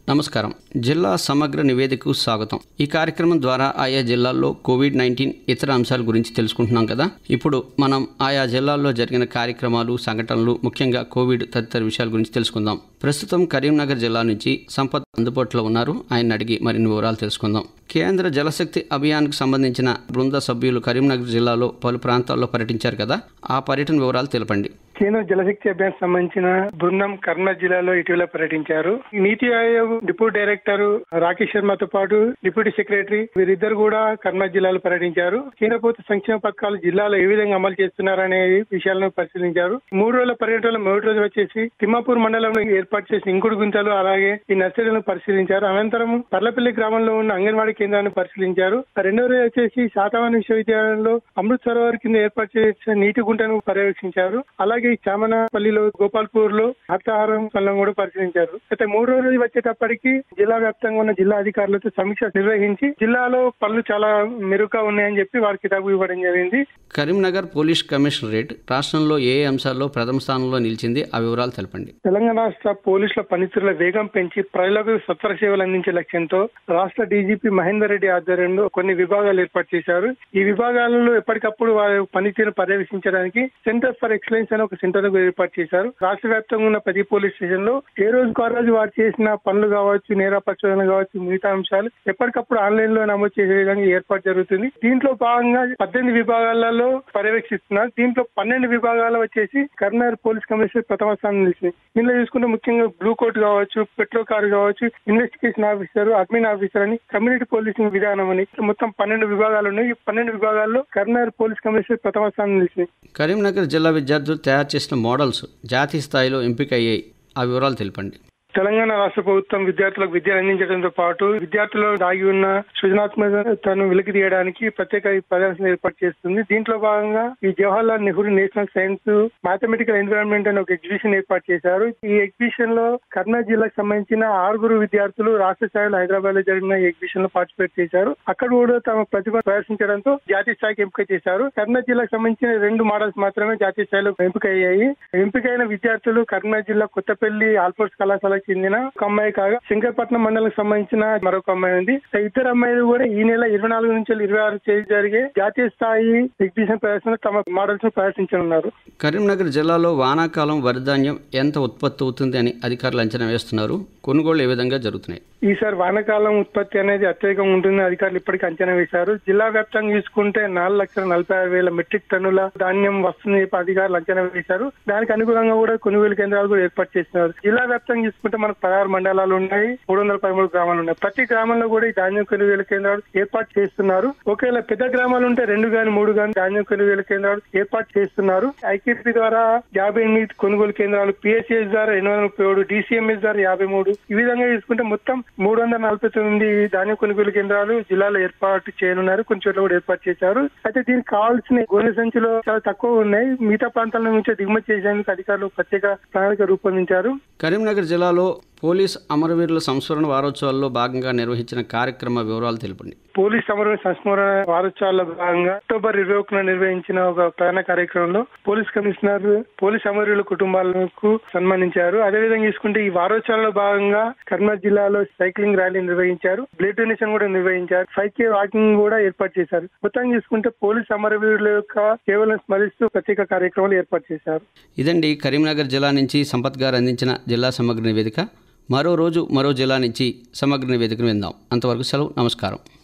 నమస్కారం జిల్లా సమగ్ర నివేదికకు స్వాగతం ఈ కార్యక్రమం ద్వారా ఆయా జిల్లాల్లో కోవిడ్ నైన్టీన్ ఇతర అంశాల గురించి తెలుసుకుంటున్నాం కదా ఇప్పుడు మనం ఆయా జిల్లాల్లో జరిగిన కార్యక్రమాలు సంఘటనలు ముఖ్యంగా కోవిడ్ తదితర విషయాల గురించి తెలుసుకుందాం ప్రస్తుతం కరీంనగర్ జిల్లా నుంచి సంపత్ అందుబాటులో ఉన్నారు ఆయన అడిగి మరిన్ని వివరాలు తెలుసుకుందాం కేంద్ర జలశక్తి అభియాన్కు సంబంధించిన బృంద సభ్యులు కరీంనగర్ జిల్లాలో పలు ప్రాంతాల్లో పర్యటించారు కదా ఆ పర్యటన వివరాలు తెలపండి కేంద్ర జలశక్తి అభియాన్ సంబంధించిన బృందం కర్నూలు జిల్లాలో ఇటీవల పర్యటించారు నీతి ఆయోగ్ డిప్యూటీ డైరెక్టర్ రాకేష్ శర్మతో పాటు డిప్యూటీ సెక్రటరీ వీరిద్దరు కూడా కర్నూలు జిల్లాలో పర్యటించారు కేంద్ర ప్రభుత్వ సంక్షేమ పథకాలు జిల్లాలో ఏ విధంగా అమలు చేస్తున్నారనే విషయాలను పరిశీలించారు మూడు రోజుల పర్యటనలో మొదటి రోజు వచ్చేసి తిమ్మాపూర్ మండలంలో ఏర్పాటు చేసిన ఇంకుడు గుంతలు అలాగే ఈ నర్సరీలను పరిశీలించారు అనంతరం పర్లపల్లి గ్రామంలో ఉన్న అంగన్వాడీ కేంద్రాన్ని పరిశీలించారు రెండో రోజు వచ్చేసి శాతవాహన విశ్వవిద్యాలయంలో అమృత్ సరోవర్ కింద ఏర్పాటు చేసిన నీటి గుంటను పర్యవేక్షించారు అలాగే ఈ చామనపల్లిలో గోపాల్పూర్ లో హరితహారం స్థలం కూడా పరిశీలించారు అయితే మూడో రోజు వచ్చేటప్పటికి జిల్లా వ్యాప్తంగా ఉన్న జిల్లా అధికారులతో సమీక్ష నిర్వహించి జిల్లాలో పనులు చాలా మెరుగ్గా ఉన్నాయని చెప్పి వారికి కితాబు ఇవ్వడం జరిగింది కరీంనగర్ పోలీస్ కమిషనరేట్ రాష్ట్రంలో ఏ ఏ అంశాల్లో ప్రథమ స్థానంలో నిలిచింది ఆ వివరాలు తెలపండి తెలంగాణ రాష్ట్ర పోలీసుల పనితీరుల వేగం పెంచి ప్రజలకు సత్వర సేవలు అందించే లక్ష్యంతో రాష్ట్ర డీజీపీ మహేందర్ రెడ్డి ఆధ్వర్యంలో కొన్ని విభాగాలు ఏర్పాటు చేశారు ఈ విభాగాలలో ఎప్పటికప్పుడు వారి పనితీరు పర్యవేక్షించడానికి సెంటర్ ఫర్ ఎక్సలెన్స్ అని ఒక సెంటర్ ఏర్పాటు చేశారు రాష్ట్ర వ్యాప్తంగా ఉన్న ప్రతి పోలీస్ స్టేషన్ లో ఏ రోజుకు ఆ రోజు వారు చేసిన పనులు కావచ్చు నేర పరిశోధన కావచ్చు మిగతా అంశాలు ఎప్పటికప్పుడు ఆన్లైన్ లో నమోదు చేసే విధంగా ఏర్పాటు జరుగుతుంది దీంట్లో భాగంగా పద్దెనిమిది విభాగాలలో పర్యవేక్షిస్తున్నారు దీంట్లో పన్నెండు విభాగాలు వచ్చేసి కర్నూలు పోలీస్ కమిషనర్ ప్రథమ స్థానం నిలిచింది దీనిలో చూసుకుంటే ముఖ్యంగా బ్లూ కోట్ కావచ్చు పెట్రో కార్ కావచ్చు ఇన్వెస్టిగేషన్ ఆఫీసర్ అడ్మిన్ ఆఫీసర్ అని కమ్యూనిటీ పోలీసింగ్ విధానం అని మొత్తం పన్నెండు విభాగాలు ఉన్నాయి ఈ పన్నెండు విభాగాల్లో కర్నూలు పోలీస్ కమిషనర్ ప్రథమ స్థానం నిలిచింది కరీంనగర్ జిల్లా విద్యార్థులు తయారు చేసిన మోడల్స్ జాతీయ స్థాయిలో ఎంపిక అయ్యాయి ఆ వివరాలు తెలపండి తెలంగాణ రాష్ట్ర ప్రభుత్వం విద్యార్థులకు విద్యను అందించడంతో పాటు విద్యార్థుల్లో దాగి ఉన్న సృజనాత్మకతను వెలికి తీయడానికి ప్రత్యేక ప్రదర్శన ఏర్పాటు చేస్తుంది దీంట్లో భాగంగా ఈ Jawaharlal Nehru national science mathematical environment అనే ఒక ఎగ్జిబిషన్ ఏర్పాటు చేశారు ఈ ఎగ్జిబిషన్ లో కర్నూలు జిల్లాకు సంబంధించిన ఆరుగురు విద్యార్థులు రాష్ట్ర స్థాయిలో హైదరాబాద్ లో జరిగిన ఈ ఎగ్జిబిషన్ లో పార్టిసిపేట్ చేశారు అక్కడ కూడా తమ ప్రతిభ ప్రదర్శించడంతో జాతీయ స్థాయికి ఎంపిక చేశారు కర్నూలు జిల్లాకు సంబంధించిన రెండు మోడల్స్ మాత్రమే జాతీయ స్థాయిలో ఎంపిక అయ్యాయి ఎంపికైన విద్యార్థులు కర్నూలు జిల్లా కొత్తపల్లి ఆల్ఫోర్స్ కళాశాలకు చెందిన ఒక అమ్మాయి కాగా శంకరపట్నం మండలం సంబంధించిన మరొక అమ్మాయి ఉంది ఇద్దరు అమ్మాయిలు కూడా ఈ నెల ఇరవై నాలుగు నుంచి ఇరవై ఆరు తేదీ జరిగే జాతీయ స్థాయి ఎగ్జిబిషన్ ప్రదర్శన తమ మోడల్స్ ను ప్రదర్శించనున్నారు కరీంనగర్ జిల్లాలో వానాకాలం వరిధాన్యం ఎంత ఉత్పత్తి అవుతుంది అని అధికారులు అంచనా వేస్తున్నారు కొనుగోళ్లు ఏ విధంగా జరుగుతున్నాయి ఈసారి వానాకాలం ఉత్పత్తి అనేది అత్యధికంగా ఉంటుంది అధికారులు ఇప్పటికీ అంచనా వేశారు జిల్లా వ్యాప్తంగా చూసుకుంటే నాలుగు లక్షల నలభై ఆరు వేల మెట్రిక్ టన్నుల ధాన్యం వస్తుంది చెప్పి అధికారులు అంచనా వేశారు దానికి అనుగుణంగా కూడా కొనుగోలు కేంద్రాలు కూడా ఏర్పాటు చేస్తున్నారు జిల్లా వ్యాప్తంగా చూసుకుంటే మనకు పదహారు మండలాలు ఉన్నాయి మూడు వందల పదమూడు గ్రామాలు ఉన్నాయి ప్రతి గ్రామంలో కూడా ఈ ధాన్యం కొనుగోలు కేంద్రాలు ఏర్పాటు చేస్తున్నారు ఒకవేళ పెద్ద గ్రామాలు ఉంటే రెండు గాని మూడు గాని ధాన్యం కొనుగోలు కేంద్రాలు ఏర్పాటు చేస్తున్నారు ఐకేపీ ద్వారా యాభై ఎనిమిది కొనుగోలు కేంద్రాలు పిఎస్ఎస్ ద్వారా ఎనిమిది వందల ముప్పై ఏడు డిసిఎంఎస్ ద్వారా యాభై మూడు ఈ విధంగా చూసుకుంటే మొత్తం మూడు వందల నలభై తొమ్మిది ధాన్యం కొనుగోలు కేంద్రాలు జిల్లాలో ఏర్పాటు చేయనున్నారు కొన్ని చోట్ల కూడా ఏర్పాటు చేశారు అయితే దీనికి కావాల్సిన గోనె సంచులు చాలా తక్కువ ఉన్నాయి మిగతా ప్రాంతాల నుంచి దిగుమతి చేసేందుకు అధికారులు ప్రత్యేక ప్రణాళిక రూపొందించారు కరీంనగర్ జిల్లాలో పోలీస్ అమరవీరుల సంస్మరణ వారోత్సవాల్లో భాగంగా నిర్వహించిన కార్యక్రమ వివరాలు తెలుపండి పోలీస్ అమర సంస్మరణ వారోత్సవాల భాగంగా అక్టోబర్ ఇరవై ఒకటిన నిర్వహించిన ఒక ప్రధాన కార్యక్రమంలో పోలీస్ కమిషనర్ పోలీస్ అమరుల కుటుంబాలకు సన్మానించారు అదేవిధంగా చూసుకుంటే ఈ వారోత్సవాల్లో భాగంగా కర్నూలు జిల్లాలో సైక్లింగ్ ర్యాలీ నిర్వహించారు బ్లడ్ డొనేషన్ కూడా నిర్వహించారు ఫైవ్ కే వాకింగ్ కూడా ఏర్పాటు చేశారు మొత్తం చూసుకుంటే పోలీస్ అమరవీరుల యొక్క కేవలం స్మరిస్తూ ప్రత్యేక కార్యక్రమాలు ఏర్పాటు చేశారు ఇదండి కరీంనగర్ జిల్లా నుంచి సంపత్ గారు అందించిన జిల్లా సమగ్ర నివేదిక మరో రోజు మరో జిల్లా నుంచి సమగ్ర నివేదికను విందాం అంతవరకు సెలవు నమస్కారం